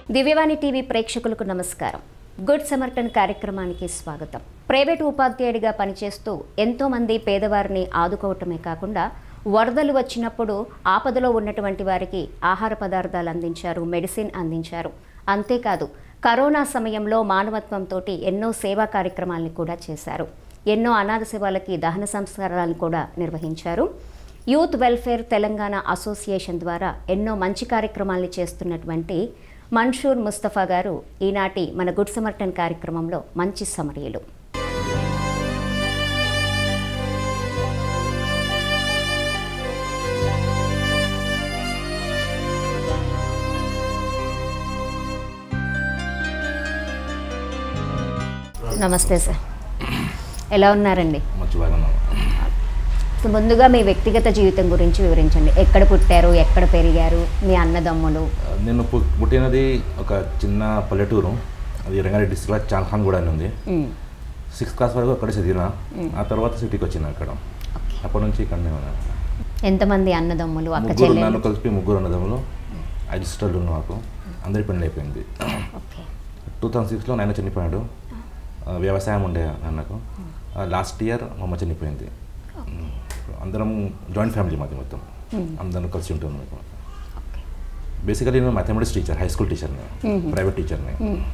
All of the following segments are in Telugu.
దివ్యవాణి టీవీ ప్రేక్షకులకు నమస్కారం గుడ్ సమర్టన్ కార్యక్రమానికి స్వాగతం ప్రైవేటు ఉపాధ్యాయుడిగా పనిచేస్తూ ఎంతో మంది పేదవారిని ఆదుకోవటమే కాకుండా వరదలు వచ్చినప్పుడు ఆపదలో ఉన్నటువంటి వారికి ఆహార పదార్థాలు అందించారు మెడిసిన్ అందించారు అంతేకాదు కరోనా సమయంలో మానవత్వంతో ఎన్నో సేవా కార్యక్రమాలను కూడా చేశారు ఎన్నో అనాథ శివాలకి దహన సంస్కారాలను కూడా నిర్వహించారు యూత్ వెల్ఫేర్ తెలంగాణ అసోసియేషన్ ద్వారా ఎన్నో మంచి కార్యక్రమాల్ని చేస్తున్నటువంటి మన్షూర్ ముస్తఫా గారు ఈనాటి మన గుడ్ సమర్టన్ కార్యక్రమంలో మంచి సమరీయులు నమస్తే సార్ ఎలా ఉన్నారండి మంచి బాగున్నాను సో ముందుగా మీ వ్యక్తిగత జీవితం గురించి వివరించండి ఎక్కడ పుట్టారు ఎక్కడ పెరిగారు మీ అన్నదమ్ములు నేను పు- పుట్టినది ఒక చిన్న పల్లెటూరు అది రంగారెడ్డి డిస్ట్రిక్ట్లో చాల్ఖాన్ కూడా అని ఉంది మ్, సిక్స్త్ క్లాస్ వరకు అక్కడే చదివిన ఆ తర్వాత సిటీకి వచ్చిన అక్కడ అప్పటి నుంచి ఇక్కడనే ఉన్నాను ఎంతమంది అన్నదమ్ములు అక్క ముగ్గురు చెల్లెలు నన్ను కలిపి ముగ్గురు అన్నదమ్ములు ఐదు సిస్టర్లు ఉన్నారు నాకు అందరి పెళ్ళి అయిపోయింది ఓకే టూ థౌజండ్ సిక్స్లో నాయన చనిపోయాడు ఆ, వ్యవసాయం ఉండే నాన్నకు లాస్ట్ ఇయర్ మా అమ్మ చనిపోయింది ఉమ్, అందరం జాయింట్ ఫ్యామిలీ మాది మొత్తం అందరం కలిసి ఉంటున్నాం ఇప్పుడు. ఓకే బేసికలీ నేను మ్యాథమెటిక్స్ టీచర్ హై స్కూల్ టీచర్ని ప్రైవేట్ టీచర్ని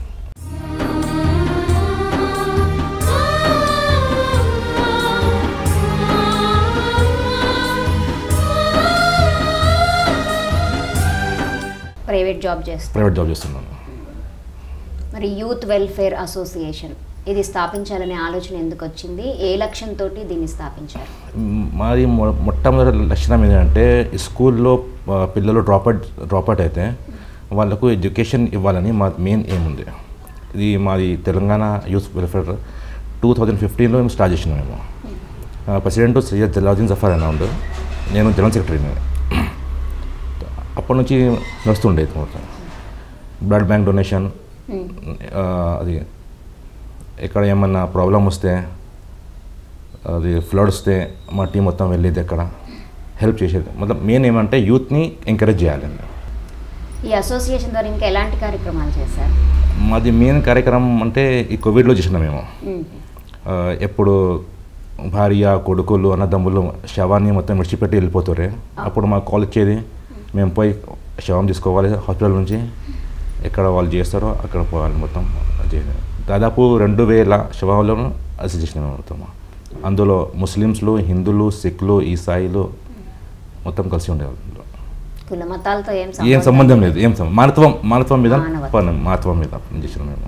ప్రైవేట్ జాబ్ చేస్తారు ప్రైవేట్ జాబ్ చేస్తున్నాను మరి యూత్ వెల్ఫేర్ అసోసియేషన్ ఇది స్థాపించాలనే ఆలోచన ఎందుకు వచ్చింది ఏ లక్ష్యంతో దీన్ని స్థాపించారు మ్, మాది మొ- మొట్టమొదటి లక్షణం ఏంటంటే ఈ స్కూల్లో ఆ, పిల్లలు డ్రాప్ అవుట్ డ్రాప్ అవుట్ అయితే వాళ్ళకు ఎడ్యుకేషన్ ఇవ్వాలని మా మెయిన్ ఏం ఉంది ఇది మాది Telangana youth welfare two thousand ఫిఫ్టీన్లో మేము స్టార్ట్ చేసినాం మేము ప్రెసిడెంట్ సయ్యద్ జలావుద్దీన్ జఫర్ అన్న ఉండు నేను జనరల్ సెక్రటరీని అప్పటి నుంచి నడుస్తుండేది మొత్తం బ్లడ్ బ్యాంక్ డొనేషన్ ఆ, అది ఎక్కడ ఏమన్నా ప్రాబ్లం వస్తే అది ఫ్లడ్ వస్తే మా టీం మొత్తం వెళ్ళేది అక్కడ హెల్ప్ చేసేది మొత్తం మెయిన్ ఏమంటే యూత్ని ఎంకరేజ్ చేయాలండి ఈ అసోసియేషన్ ద్వారా ఇంకా ఎలాంటి కార్యక్రమాలు చేశారు మాది మెయిన్ కార్యక్రమం అంటే ఈ కోవిడ్లో చేసినాం మేము మ్, ఆ, ఎప్పుడు భార్య కొడుకులు అన్నదమ్ములు శవాన్ని మొత్తం విడిచిపెట్టి వెళ్ళిపోతారే అప్పుడు మాకు కాల్ ఇచ్చేది మేము పోయి శవం తీసుకోవాలి హాస్పిటల్ నుంచి ఎక్కడ వాళ్ళు చేస్తారో అక్కడ పోవాలి మొత్తం చేయాలి. దాదాపు రెండు వేల శవాలను అసలు చేసినాం మొత్తం అందులో ముస్లిమ్స్లు హిందువులు సిఖ్లు ఈసాయిలు మొత్తం కలిసి ఉండేవాళ్ళు కుల మతాలతో ఏం ఏం సంబంధం లేదు ఏం సంబంధం మానత్వం మానత్వం మీద మానవత్వం. పని- మానత్వం మీద పనిచేసినాం మేము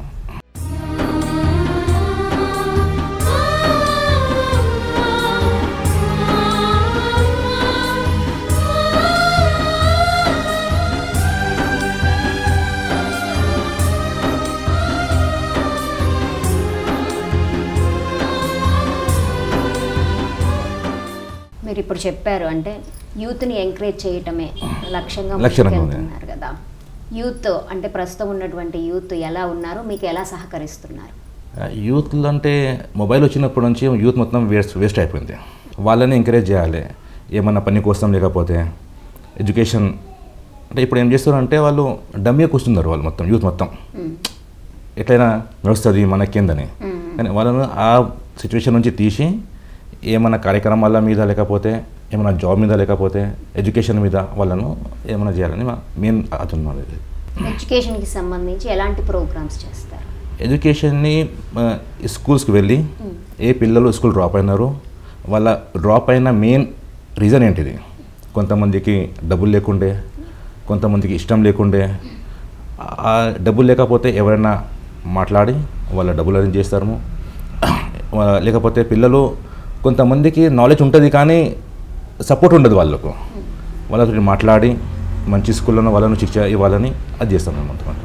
మీరు ఇప్పుడు చెప్పారు అంటే యూత్ని ఎంకరేజ్ చేయటమే లక్ష్యంగా లక్ష్యంగా ఉంది. ముందుకెళ్తున్నారు కదా యూత్ అంటే ప్రస్తుతం ఉన్నటువంటి యూత్ ఎలా ఉన్నారు మీకు ఎలా సహకరిస్తున్నారు యూత్లో అంటే మొబైల్ వచ్చినప్పటి నుంచి యూత్ మొత్తం వేస్ట్ వేస్ట్ అయిపోయింది వాళ్ళని ఎంకరేజ్ చేయాలి ఏమన్నా పని కోసం లేకపోతే ఎడ్యుకేషన్ అంటే ఇప్పుడు ఏం చేస్తారంటే వాళ్ళు డమ్మీగా కూర్చున్నారు వాళ్ళు మొత్తం యూత్ మొత్తం మ్, ఎట్లయినా నడుస్తుంది మనకేందని మ్, కానీ వాళ్ళను ఆ సిచ్యువేషన్ నుంచి తీసి ఏమైనా కార్యక్రమాల మీద లేకపోతే ఏమైనా జాబ్ మీద లేకపోతే ఎడ్యుకేషన్ మీద వాళ్ళను ఏమైనా చేయాలని మా మెయిన్ అతున్నది ఎడ్యుకేషన్కి సంబంధించి ఎలాంటి ప్రోగ్రామ్స్ చేస్తారు ఎడ్యుకేషన్ని ఆ, స్కూల్స్కి వెళ్ళి ఏ పిల్లలు స్కూల్ డ్రాప్ అయినారు వాళ్ళ డ్రాప్ అయిన మెయిన్ రీజన్ ఏంటిది కొంతమందికి డబ్బులు లేకుండే కొంతమందికి ఇష్టం లేకుండే ఆ డబ్బులు లేకపోతే ఎవరైనా మాట్లాడి వాళ్ళ డబ్బులు అరేంజ్ చేస్తాము వా- లేకపోతే పిల్లలు కొంతమందికి నాలెడ్జ్ ఉంటుంది కానీ సపోర్ట్ ఉండదు వాళ్ళకు వాళ్ళతో మాట్లాడి మంచి స్కూల్లో వాళ్ళను శిక్ష ఇవ్వాలని అది చేస్తాం మేము అంతమంది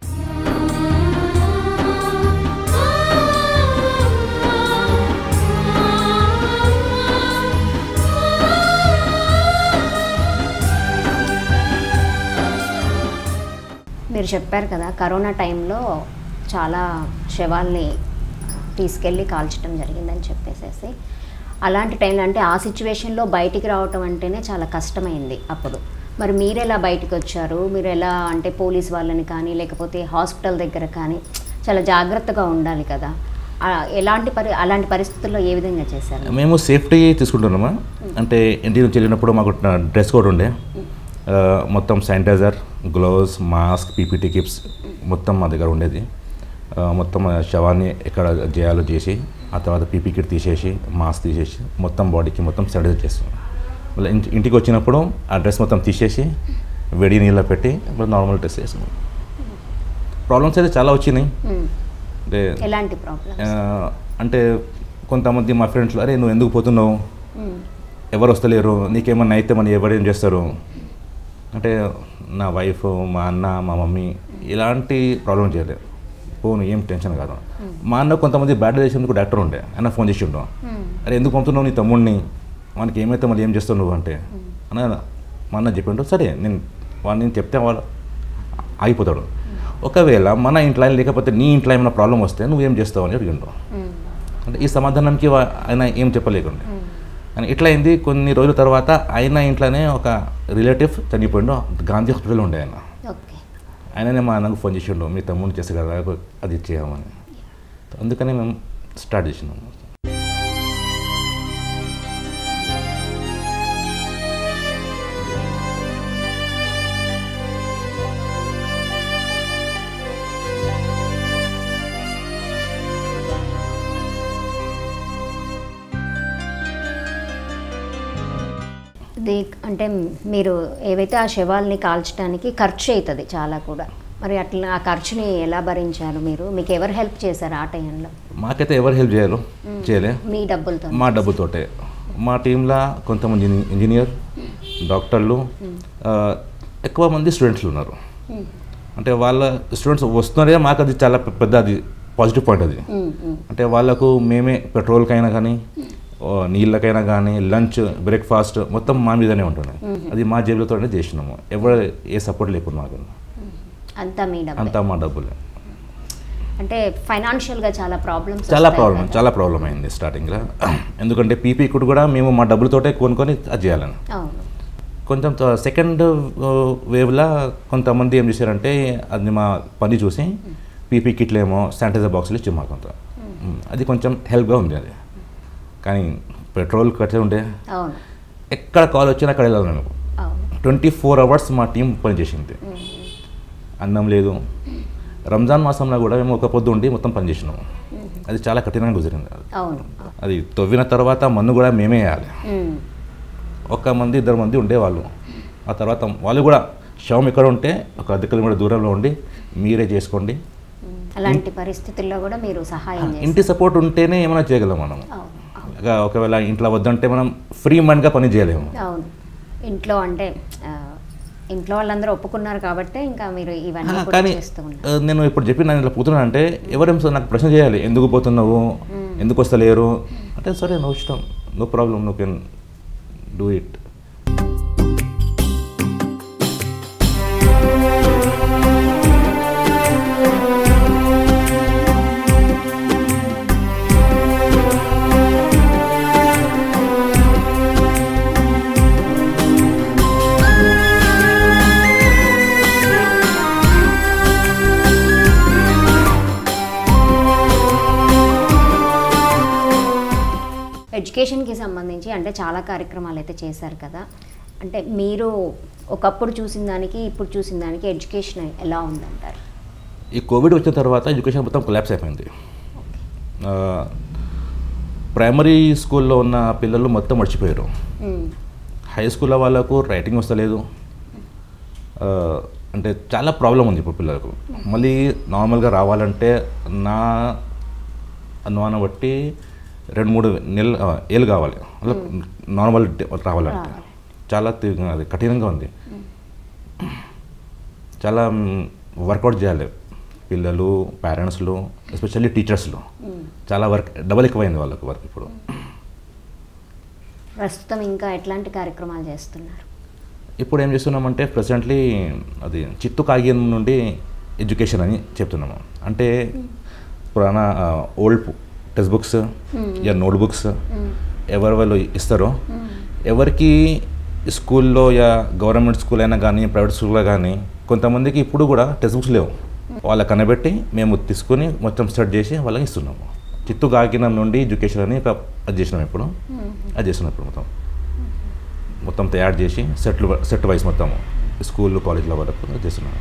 మీరు చెప్పారు కదా కరోనా టైంలో చాలా శవాల్ని తీసుకెళ్ళి కాల్చడం జరిగిందని చెప్పేసేసి అలాంటి టైంలో అంటే ఆ సిచ్యువేషన్లో బయటికి రావటం అంటేనే చాలా కష్టమైంది అప్పుడు మరి మీరు ఎలా బయటకు వచ్చారు మీరు ఎలా అంటే పోలీస్ వాళ్ళని కానీ లేకపోతే హాస్పిటల్ దగ్గర కానీ చాలా జాగ్రత్తగా ఉండాలి కదా ఆ, ఎలాంటి పరి అలాంటి పరిస్థితుల్లో ఏ విధంగా చేశారు మేము సేఫ్టీ తీసుకుంటున్నామా అంటే ఇంటి నుంచి వెళ్ళినప్పుడు మాకు డ్రెస్ కోడ్ ఉండే ఆ, మొత్తం sanitiser gloves mask PPT kits మొత్తం మా దగ్గర ఉండేది ఆ, మొత్తం ఆ శవాన్ని ఎక్కడ చేయాలో చేసి ఆ తర్వాత పీపీ కిట్ తీసేసి మాస్క్ తీసేసి మొత్తం బాడీకి మొత్తం శానిటైజర్ చేస్తాం మళ్ళీ ఇంటి- ఇంటికి వచ్చినప్పుడు ఆ డ్రెస్ మొత్తం తీసేసి వేడి నీళ్ళ పెట్టి మళ్ళీ నార్మల్ డ్రెస్ వేసాం ప్రాబ్లమ్స్ అయితే చాలా వచ్చినాయి మ్మ్. అంటే ఎలాంటి ప్రాబ్లం ఆ, అంటే కొంతమంది మా ఫ్రెండ్స్లో అరే నువ్వు ఎందుకు పోతున్నావు ఎవరు వస్తలేరు నీకేమన్నా అయితే మన ఎవరేం చేస్తారు అంటే నా వైఫ్ మా అన్న మా మమ్మీ ఇలాంటి ప్రాబ్లం చేయలేదు పోను ఏం టెన్షన్ కాదు మా అన్న కొంతమంది బ్యాడ్ చేసేందుకు డాక్టర్ ఉండే ఆయన ఫోన్ చేసి ఉంటాం అరే ఎందుకు పంపుతున్నావు నీ తమ్ముడిని మనకి ఏమైతే మళ్ళీ ఏం చేస్తావు నువ్వు అంటే అన్న మా అన్న చెప్పిండు సరే నేను వాడిని నేను చెప్తే వాడు ఆగిపోతాడు ఒకవేళ మన ఇంట్లో ఆయన లేకపోతే నీ ఇంట్లో ఏమైనా ప్రాబ్లం వస్తే నువ్వేం చేస్తావు అని అడిగిండు అంటే ఈ సమాధానంకి వా- ఆయన ఏం చెప్పలేకుండా అని ఇట్లా అయింది కొన్ని రోజుల తర్వాత ఆయన ఇంట్లోనే ఒక రిలేటివ్ చనిపోయిండు గాంధీ హాస్పిటల్ ఉండే ఆయన ఓకే ఆయననే మా అన్నకు ఫోన్ చేసిండు మీ తమ్ముడిని చేస్తే కదా అది చేయమని అందుకని మేము స్టార్ట్ చేసినాము ఇది అంటే మీరు ఏవైతే ఆ శవాల్ని కాల్చడానికి ఖర్చు అవుతుంది చాలా కూడా మరి అట్లా ఆ ఖర్చుని ఎలా భరించారు మీరు మీకు ఎవరు హెల్ప్ చేశారు ఆ టైంలో మాకైతే ఎవరు హెల్ప్ చేయరు చేయలే మీ డబ్బులతో మా డబ్బుతోటే మా టీంలో కొంతమంది ఇంజనీ- ఇంజనీర్ డాక్టర్లు ఆ, ఎక్కువ మంది స్టూడెంట్స్లు ఉన్నారు అంటే వాళ్ళ స్టూడెంట్స్ వస్తున్నారే మాకు అది చాలా పె- పెద్ద అది పాజిటివ్ పాయింట్ అది అంటే వాళ్ళకు మేమే పెట్రోల్కైనా కానీ ఓ, నీళ్ళకైనా కానీ లంచ్ బ్రేక్ఫాస్ట్ మొత్తం మా మీదనే ఉంటుంది అది మా జేబులతోనే చేసినాము ఎవరు ఏ సపోర్ట్ లేకుండా మాకు అంతా మీ డబ్బు అంతా మా డబ్బులే అంటే ఫైనాన్షియల్గా చాలా ప్రాబ్లమ్స్ చాలా ప్రాబ్లం చాలా ప్రాబ్లం అయింది స్టార్టింగ్లో ఎందుకంటే పీపీ కుడ్ కూడా మేము మా డబ్బులతోటే కొనుక్కొని అది చేయాలని అవును కొంచెం సెకండ్ వేవ్లో కొంతమంది ఏం చేశారంటే అది మా పని చూసి పీపీ కిట్లు ఏమో శానిటైజర్ బాక్సులు ఇచ్చి మాకు కొంత అది కొంచెం హెల్ప్గా ఉంది అది కానీ పెట్రోల్ ఖర్చు ఉండే అవును ఎక్కడ కాల్ వచ్చినా అక్కడ వెళ్ళాలి మేము అవును ట్వంటీ ఫోర్ అవర్స్ మా టీం పనిచేసింది అన్నం లేదు రంజాన్ మాసంలో కూడా మేము ఒక పొద్దు ఉండి మొత్తం పనిచేసినాము అది చాలా కఠినంగా కుదిరింది అది. అవును అది తవ్విన తర్వాత మన్ను కూడా మేమే వేయాలి ఉమ్. ఒక్క మంది ఇద్దరు మంది ఉండేవాళ్ళు ఆ తర్వాత వాళ్ళు కూడా శవం ఎక్కడ ఉంటే ఒక అర్ధ కిలోమీటర్ దూరంలో ఉండి మీరే చేసుకోండి అలాంటి పరిస్థితుల్లో కూడా మీరు సహాయం చేశారు ఇంటి సపోర్ట్ ఉంటేనే ఏమైనా చేయగలం మనం అవును అవును. ఇక ఒకవేళ ఇంట్లో వద్దంటే మనం ఫ్రీ మైండ్గా పని చేయలేము అవును ఇంట్లో అంటే ఆ, ఇంట్లో వాళ్ళందరూ ఒప్పుకున్నారు కాబట్టి ఇంకా మీరు ఇవన్నీ ఆ, కూడా కానీ చేస్తూ ఉన్నారు ఆ, నేను ఇప్పుడు చెప్పి నేను ఇట్లా పోతున్నాను అంటే ఎవరేం సార్ నాకు ప్రశ్న చేయాలి ఎందుకు పోతున్నావు ఎందుకు వస్తలేరు అంటే సరే నో ఇష్టం no problem no can do it ఎడ్యుకేషన్కి సంబంధించి అంటే చాలా కార్యక్రమాలు అయితే చేశారు కదా అంటే మీరు ఒకప్పుడు చూసిన దానికి ఇప్పుడు చూసిన దానికి ఎడ్యుకేషన్ ఎలా ఉందంటారు ఈ కోవిడ్ వచ్చిన తర్వాత ఎడ్యుకేషన్ మొత్తం కొలాప్స్ అయిపోయింది ఆ, ప్రైమరీ స్కూల్లో ఉన్న పిల్లలు మొత్తం మర్చిపోయారు ఉమ్, హై స్కూల్లో వాళ్ళకు రైటింగ్ వస్తలేదు ఆ, అంటే చాలా ప్రాబ్లం ఉంది ఇప్పుడు పిల్లలకు మళ్ళీ నార్మల్గా రావాలంటే నా అనుమానం బట్టి రెండు మూడు నెలలు ఆ, ఏళ్ళు కావాలి అలా నార్మల్ డే- రావాలంటే రావాలి. చాలా తి- అది కఠినంగా ఉంది చాలా వర్కౌట్ చేయాలి పిల్లలు పేరెంట్స్లు ఎస్పెషల్లీ టీచర్స్లు ఉమ్. చాలా వర్క్ డబల్ ఎక్కువైంది వాళ్ళకు వర్క్ ఇప్పుడు ప్రస్తుతం ఇంకా ఎట్లాంటి కార్యక్రమాలు చేస్తున్నారు ఇప్పుడు ఏం చేస్తున్నామంటే ప్రెసెంట్లీ అది చిత్తు కాగితం నుండి ఎడ్యుకేషన్ అని చెప్తున్నాము అంటే పురాణ old text books ya note books ఎవరు వాళ్ళు ఇస్తారో ఎవరికి స్కూల్లో యా గవర్నమెంట్ స్కూల్ అయినా కానీ ప్రైవేట్ స్కూల్లో కానీ కొంతమందికి ఇప్పుడు కూడా టెక్స్ట్ బుక్స్ లేవు వాళ్ళకి కనబెట్టి మేము తీసుకొని మొత్తం స్టార్ట్ చేసి వాళ్ళకి ఇస్తున్నాము చిత్తు కాకినం నుండి ఎడ్యుకేషన్ అని ఒక అది చేసినాం ఇప్పుడు అది చేస్తున్నాం ఇప్పుడు మొత్తం మొత్తం తయారు చేసి సెట్లు సెట్ వైస్ మొత్తం స్కూల్ కాలేజ్ల వరకు చేస్తున్నాము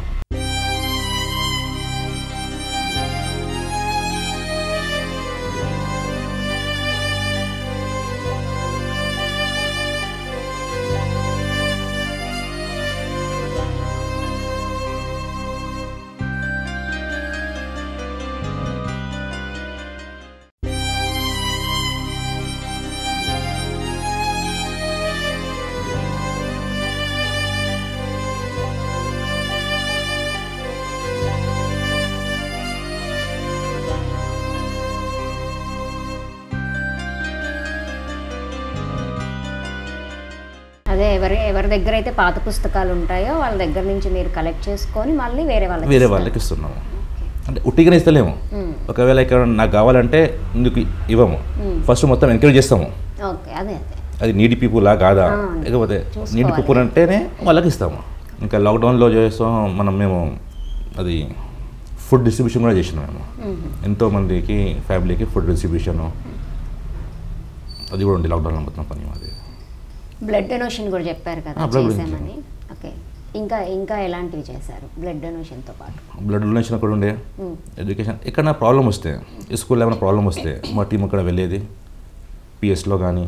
అదే ఎవరి ఎవరి దగ్గర అయితే పాత పుస్తకాలు ఉంటాయో వాళ్ళ దగ్గర నుంచి మీరు కలెక్ట్ చేసుకొని మళ్ళీ వేరే వాళ్ళకి వేరే ఇస్తారు. వాళ్ళకి ఇస్తున్నాము అంటే ఉట్టిగానే ఇస్తలేము మ్మ్. ఒకవేళ ఇక్కడ నాకు కావాలంటే ఇందుకు ఇవ్వము ఫస్ట్ మొత్తం ఎంకరేజ్ చేస్తాము ఓకే అదే అదే అది నీడి పీపులా కాదా ఆ, లేకపోతే చూసుకోవాలి. నీడి పీపుల్ అంటేనే వాళ్ళకి ఇస్తాము ఇంకా లాక్డౌన్లో చేస్తాం మనం మేము అది ఫుడ్ డిస్ట్రిబ్యూషన్ కూడా చేసినాం మేము ఎంతో మందికి ఫ్యామిలీకి ఫుడ్ డిస్ట్రిబ్యూషన్ అది కూడా ఉంది లాక్డౌన్లో మొత్తం పని మాది బ్లడ్ డొనేషన్ కూడా చెప్పారు కదా ఆ, blood donation. చేసామని ఓకే ఇంకా ఇంకా ఎలాంటివి చేశారు బ్లడ్ డొనేషన్తో పాటు బ్లడ్ డొనేషన్ అక్కడ ఉండే మ్మ్. ఎడ్యుకేషన్ ఎక్కడైనా ప్రాబ్లం వస్తే ఈ స్కూల్లో ఏమైనా ప్రాబ్లం వస్తే మా టీం అక్కడ వెళ్ళేది పిఎస్లో కానీ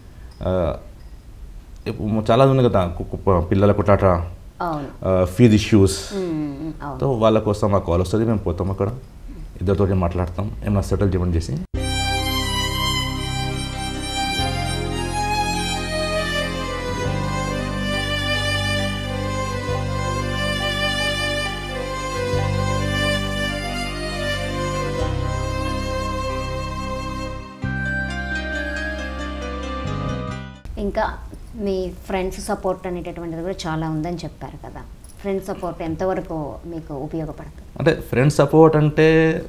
చాలా ఉంది కదా కు- కు- పిల్లల కుటాట అవును ఫీజ్ ఇష్యూస్ మ్మ్, అవును సో వాళ్ళ కోసం మా కాల్ వస్తుంది మేము పోతాం అక్కడ ఇద్దరితో మాట్లాడతాం ఏమైనా సెటిల్ చేయమని చేసి ఇంకా మీ ఫ్రెండ్స్ సపోర్ట్ అనేటటువంటిది కూడా చాలా ఉందని చెప్పారు కదా ఫ్రెండ్స్ సపోర్ట్ ఎంతవరకు మీకు ఉపయోగపడుతుంది అంటే ఫ్రెండ్ సపోర్ట్ అంటే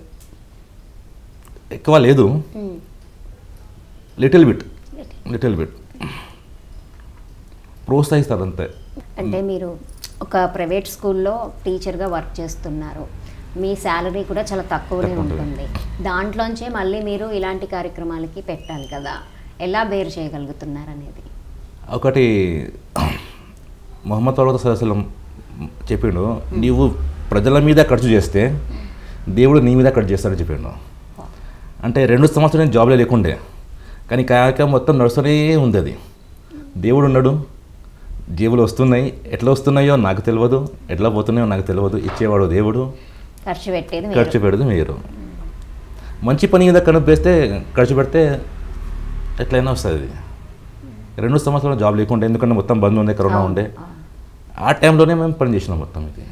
ఎక్కువ లేదు hmm. Little bit little bit ప్రోత్సహిస్తారు అంతే అంటే మీరు ఒక ప్రైవేట్ స్కూల్లో టీచర్గా వర్క్ చేస్తున్నారు మీ శాలరీ కూడా చాలా తక్కువనే తక్కువ ఉంటుంది. ఉంటుంది దాంట్లోంచే మళ్ళీ మీరు ఇలాంటి కార్యక్రమాలకి పెట్టాలి కదా ఎలా బేర్ చేయగలుగుతున్నారు అనేది ఒకటి మొహమ్మద్ పర్వత సదస్సులం చెప్పిండు నీవు ప్రజల మీద ఖర్చు చేస్తే దేవుడు నీ మీద ఖర్చు చేస్తాడని చెప్పిండు అంటే రెండు సంవత్సరాలు నేను జాబ్లో లేకుండే కానీ కాక మొత్తం నడుస్తూనే ఉంది అది దేవుడు ఉన్నాడు జేబులు వస్తున్నాయి ఎట్లా వస్తున్నాయో నాకు తెలియదు ఎట్లా పోతున్నాయో నాకు తెలియదు ఇచ్చేవాడు దేవుడు ఖర్చు పెట్టేది మీరు. ఖర్చు పెడదు మీరు మంచి పని మీద కనిపిస్తే ఖర్చు పెడితే ఎట్లయినా వస్తుంది రెండు సంవత్సరాలు జాబ్ లేకుండే ఎందుకంటే మొత్తం బంద్ ఉండే కరోనా అవును, ఉండే అవును. ఆ టైంలోనే మేము పని చేసినాం మొత్తం ఇది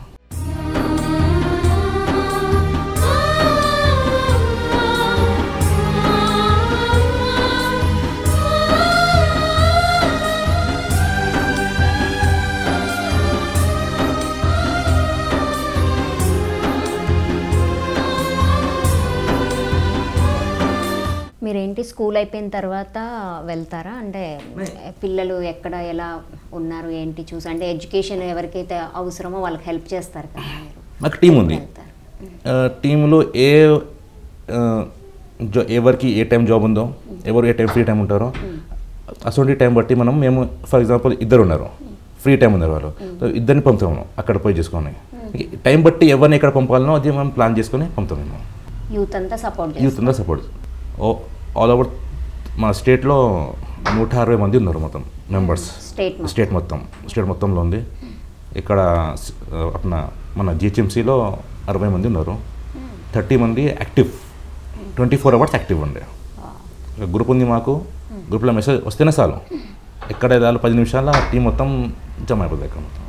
మీరేంటి స్కూల్ అయిపోయిన తర్వాత వెళ్తారా అంటే పిల్లలు ఎక్కడ ఎలా ఉన్నారు ఏంటి చూసి అంటే ఎడ్యుకేషన్ ఎవరికైతే అవసరమో వాళ్ళకి హెల్ప్ చేస్తారు కదా మీరు మాకు టీం ఉంది వెళ్తారు ఆ, టీంలో ఏ ఆ, జా ఎవరికి ఏ టైం జాబ్ ఉందో ఎవరు ఏ టైం ఫ్రీ టైం ఉంటారో అటువంటి టైం బట్టి మనం మేము ఫర్ ఎగ్జాంపుల్ ఇద్దరు ఉన్నారు ఫ్రీ టైం ఉన్నారు వాళ్ళు సో ఇద్దరిని పంపుతాము అక్కడ పోయి చేసుకొని టైం బట్టి ఎవరిని ఎక్కడ పంపాలనో అది మనం ప్లాన్ చేసుకొని పంపుతాం మేము యూత్ అంతా సపోర్ట్ యూత్ ఉందా సపోర్ట్ ఓ ఆల్ ఓవర్ మా స్టేట్లో నూట అరవై మంది ఉన్నారు మొత్తం మెంబర్స్ స్టేట్ మొత్తం. స్టేట్ మొత్తం స్టేట్ మొత్తంలో ఉంది ఇక్కడ స్- అప్న మన జిహెచ్ఎంసీలో అరవై మంది ఉన్నారు థర్టీ మంది active twenty four hours active ఉండే ఒక గ్రూప్ ఉంది మాకు గ్రూప్లో మెసేజ్ వస్తేనే చాలు ఎక్కడ ఏదాలు పది నిమిషాల టీం మొత్తం జమ అయిపోతుంది ఇక్కడ మొత్తం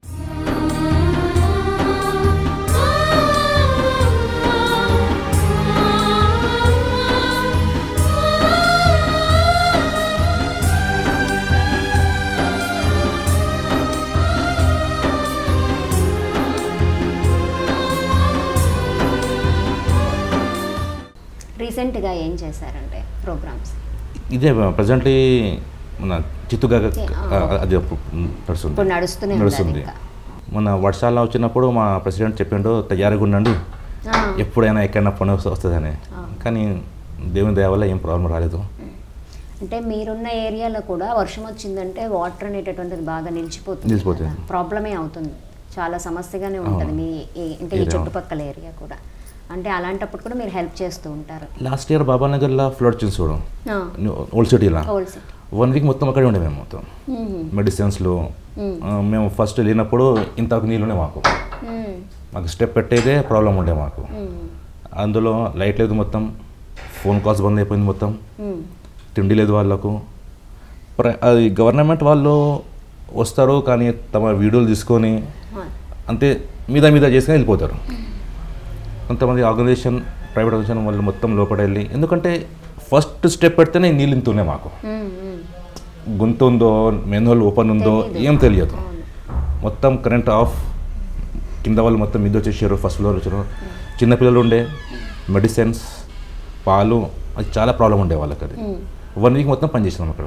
రీసెంట్గా ఏం చేశారంటే ప్రోగ్రామ్స్ ఇదే ప్రజెంట్లీ మన చిత్తుగా అది నడుస్తుంది ఇప్పుడు నడుస్తూనే ఉంది అది నడుస్తుంది ఇంకా. మన వర్షాలు వచ్చినప్పుడు మా ప్రెసిడెంట్ చెప్పిండు తయారీగా ఉండండి ఆ, ఎప్పుడైనా ఎక్కడైనా పని వస్తు- వస్తుందని కానీ దేవుని దయ వల్ల ఏం ప్రాబ్లం రాలేదు అంటే మీరున్న ఏరియాలో కూడా వర్షం వచ్చిందంటే వాటర్ అనేటటువంటిది బాగా నిలిచిపోతుంది నిలిచిపోతుంది. కదా. ప్రాబ్లమే అవుతుంది చాలా సమస్యగానే ఉంటుంది మీ ఈ- అంటే ఈ ఏరియా. చుట్టుపక్కల ఏరియా కూడా అంటే అలాంటప్పుడు కూడా మీరు హెల్ప్ చేస్తూ ఉంటారు లాస్ట్ ఇయర్ బాబానగర్లో ఫ్లడ్ వచ్చింది చూడు ఆ, ఓల్డ్ సిటీలో ఓల్డ్ సిటీ వన్ వీక్ మొత్తం అక్కడే ఉండే మేము మొత్తం మ్మ్. మెడిసిన్స్లో మ్మ్. మేము ఫస్ట్ వెళ్ళినప్పుడు ఇంతకు నీళ్ళునే మాకు మ్మ్. మాకు స్టెప్ పెట్టేదే ప్రాబ్లం ఉండే మాకు మ్మ్. అందులో లైట్ లేదు మొత్తం ఫోన్ కాల్స్ బంద్ అయిపోయింది మొత్తం మ్మ్. తిండి లేదు వాళ్ళకు ప్ర- అది గవర్నమెంట్ వాళ్ళు వస్తారు కానీ తమ వీడియోలు తీసుకొని ఆ, అంతే మీద మీద చేసుకొని వెళ్ళిపోతారు కొంతమంది ఆర్గనైజేషన్ ప్రైవేట్ ఆర్గనైజేషన్ వాళ్ళు మొత్తం లోపల వెళ్ళి ఎందుకంటే ఫస్ట్ స్టెప్ పెడితేనే నీళ్ళు ఇంతున్నాయి మాకు మ్మ్. మ్మ్. గొంతు ఉందో మెనోల్ ఓపెన్ ఉందో తెలీదు. ఏం తెలియదు అవును. మొత్తం కరెంట్ ఆఫ్ కింద వాళ్ళు మొత్తం మీద వచ్చేసారు ఫస్ట్ ఫ్లోర్ వచ్చారు చిన్నపిల్లలు ఉండే మెడిసిన్స్ పాలు అది చాలా ప్రాబ్లం ఉండే వాళ్ళకి అది మ్మ్. వన్ వీక్ మొత్తం పనిచేసినాం అక్కడ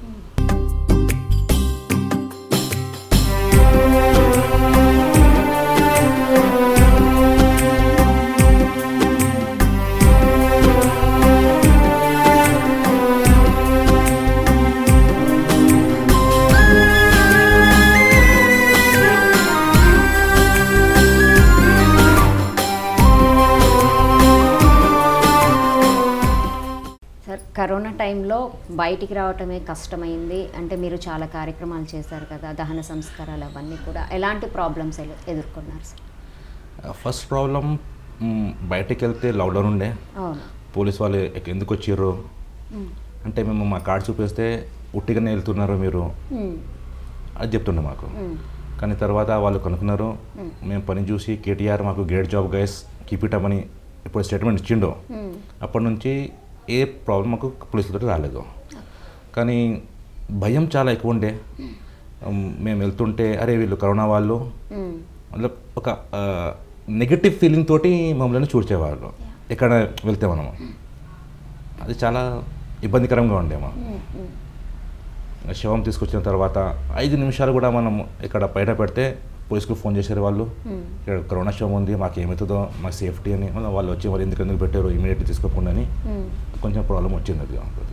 సార్ కరోనా టైంలో బయటికి రావటమే కష్టమైంది అంటే మీరు చాలా కార్యక్రమాలు చేశారు కదా దహన సంస్కారాలు అవన్నీ కూడా ఎలాంటి ప్రాబ్లమ్స్ ఎదుర్కొన్నారు సార్ ఫస్ట్ ప్రాబ్లం బయటికి వెళ్తే లాక్డౌన్ ఉండే అవును పోలీస్ వాళ్ళు ఎక్- ఎందుకు వచ్చారు మ్మ్. అంటే మేము మా కార్డు చూపిస్తే ఉట్టిగానే వెళ్తున్నారు మీరు మ్మ్. అది చెప్తుండే మాకు మ్మ్. కానీ తర్వాత వాళ్ళు కనుక్కున్నారు మ్మ్. మేము పని చూసి కేటీఆర్ మాకు great job guys keep it up అని ఇప్పుడు స్టేట్మెంట్ ఇచ్చిండో మ్మ్. అప్పటి నుంచి ఏ ప్రాబ్లం మాకు పోలీసులతో రాలేదు కానీ భయం చాలా ఎక్కువ ఉండే ఉమ్, మేము వెళ్తుంటే అరే వీళ్ళు కరోనా వాళ్ళు మ్మ్. మళ్ళీ ఒక నెగటివ్ ఫీలింగ్ తోటి మమ్మల్ని చూడ్చేవాళ్ళు ఎక్కడ వెళ్తే మనము అది చాలా ఇబ్బందికరంగా ఉండే మా మ్మ్. మ్మ్. శవం తీసుకొచ్చిన తర్వాత ఐదు నిమిషాలు కూడా మనం ఇక్కడ బయట పెడితే పోలీసుకు ఫోన్ చేశారు వాళ్ళు మ్మ్. ఇక్కడ కరోనా శవం ఉంది మాకు ఏమవుతుందో మా సేఫ్టీ అని మళ్ళీ వాళ్ళు వచ్చి వాళ్ళు ఎందుకు ఎందుకు పెట్టారు ఇమీడియట్లీ తీసుకోకుండా అని మ్మ్. కొంచెం ప్రాబ్లం వచ్చింది అది అప్పుడు.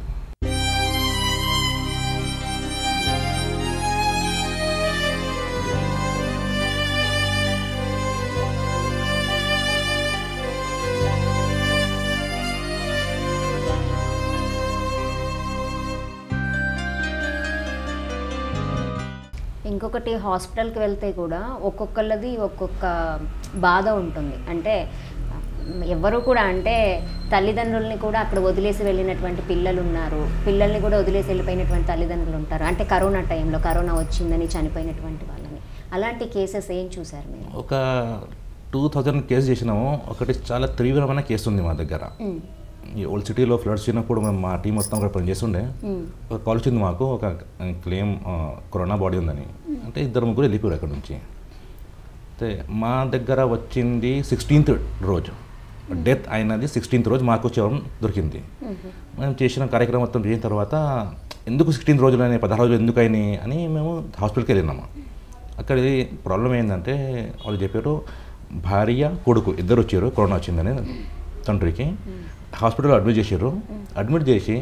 ఇంకొకటి హాస్పిటల్కి వెళ్తే కూడా ఒక్కొక్కళ్ళది ఒక్కొక్క బాధ ఉంటుంది అంటే ఎవరు కూడా అంటే తల్లిదండ్రుల్ని కూడా అక్కడ వదిలేసి వెళ్ళినటువంటి పిల్లలు ఉన్నారు పిల్లల్ని కూడా వదిలేసి వెళ్ళిపోయినటువంటి తల్లిదండ్రులు ఉంటారు అంటే కరోనా టైంలో కరోనా వచ్చిందని చనిపోయినటువంటి వాళ్ళని అలాంటి కేసెస్ ఏం చూసారు మీరు ఒక టూ థౌజండ్ కేసు చేసినాము ఒకటి చాలా తీవ్రమైన కేసు ఉంది మా దగ్గర మ్మ్. ఈ ఓల్డ్ సిటీలో ఫ్లడ్స్ వచ్చినప్పుడు మేము మా టీం మొత్తం అక్కడ పనిచేస్తుండే మ్మ్. ఒక కాల్ వచ్చింది మాకు ఒక క్లెయిమ్ కరోనా బాడీ ఉందని అంటే ఇద్దరు ముగ్గురు వెళ్ళిపోయారు అక్కడ నుంచి అయితే మా దగ్గర వచ్చింది సిక్స్టీన్త్ రోజు డెత్ అయినది సిక్స్టీన్త్ రోజు మాకు శవం దొరికింది మ్మ్. మేము చేసిన కార్యక్రమం మొత్తం చేసిన తర్వాత ఎందుకు సిక్స్టీన్త్ రోజులు అని పదహారు రోజులు ఎందుకు అయినాయి అని మేము హాస్పిటల్కి వెళ్ళినాము అక్కడ ప్రాబ్లం ఏంటంటే వాళ్ళు చెప్పారు భార్య కొడుకు ఇద్దరు వచ్చారు కరోనా వచ్చిందని తండ్రికి హాస్పిటల్లో అడ్మిట్ చేశారు అడ్మిట్ చేసి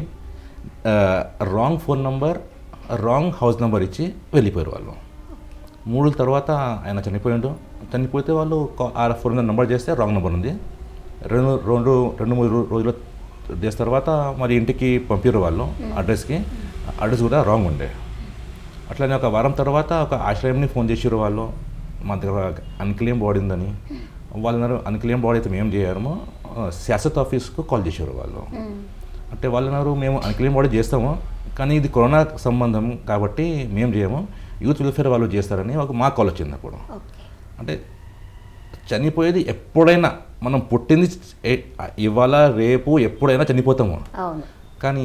wrong phone number wrong house number ఇచ్చి వెళ్ళిపోయారు వాళ్ళు మూడు రోజుల తర్వాత ఆయన చనిపోయాడు చనిపోతే వాళ్ళు కా- ఆ ఫోన్ నెంబర్ చేస్తే రాంగ్ నెంబర్ ఉంది రెండు రెండు రెండు మూడు రో- రోజుల చేసిన తర్వాత మరి ఇంటికి పంపారు వాళ్ళు అడ్రస్కి అడ్రస్ కూడా రాంగ్ ఉండే అట్లనే ఒక వారం తర్వాత ఒక ఆశ్రయంని ఫోన్ చేసారు వాళ్ళు మా దగ్గర అన్క్లెయిమ్ బాడీ ఉందని వాళ్ళు అన్నారు అన్క్లెయిమ్ బాడీ అయితే మేము చేయము శాశ్వత ఆఫీస్కు కాల్ చేశారు వాళ్ళు మ్మ్. అంటే వాళ్ళు అన్నారు మేము అన్క్లెయిమ్ బాడీ చేస్తాము కానీ ఇది కరోనా సంబంధం కాబట్టి మేము చేయము యూత్ వెల్ఫేర్ వాళ్ళు చేస్తారని ఒక మా కాల్ వచ్చింది అప్పుడు ఓకే అంటే చనిపోయేది ఎప్పుడైనా మనం పుట్టింది ఏ- ఇవాళ రేపు ఎప్పుడైనా చనిపోతాము అవును కానీ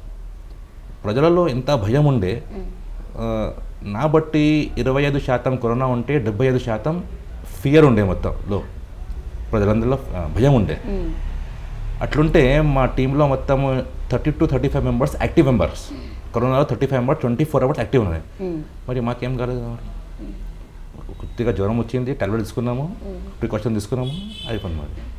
ప్రజలలో ఎంత భయం ఉండే మ్మ్. ఆ, నా బట్టి ఇరవై ఐదు శాతం కరోనా ఉంటే డెబ్బై ఐదు శాతం ఫియర్ ఉండే మొత్తంలో ప్రజలందరిలో ఆ, భయం ఉండే మ్మ్. అట్లుంటే మా టీంలో మొత్తం thirty two thirty five members active members కరోనాలో thirty five hours twenty four hours active ఉన్నాయి మరి మాకేం కాలేదు మరి కొద్దిగా జ్వరం వచ్చింది టాబ్లెట్ తీసుకున్నాము ప్రికాషన్ తీసుకున్నాము అయిపోయింది మరి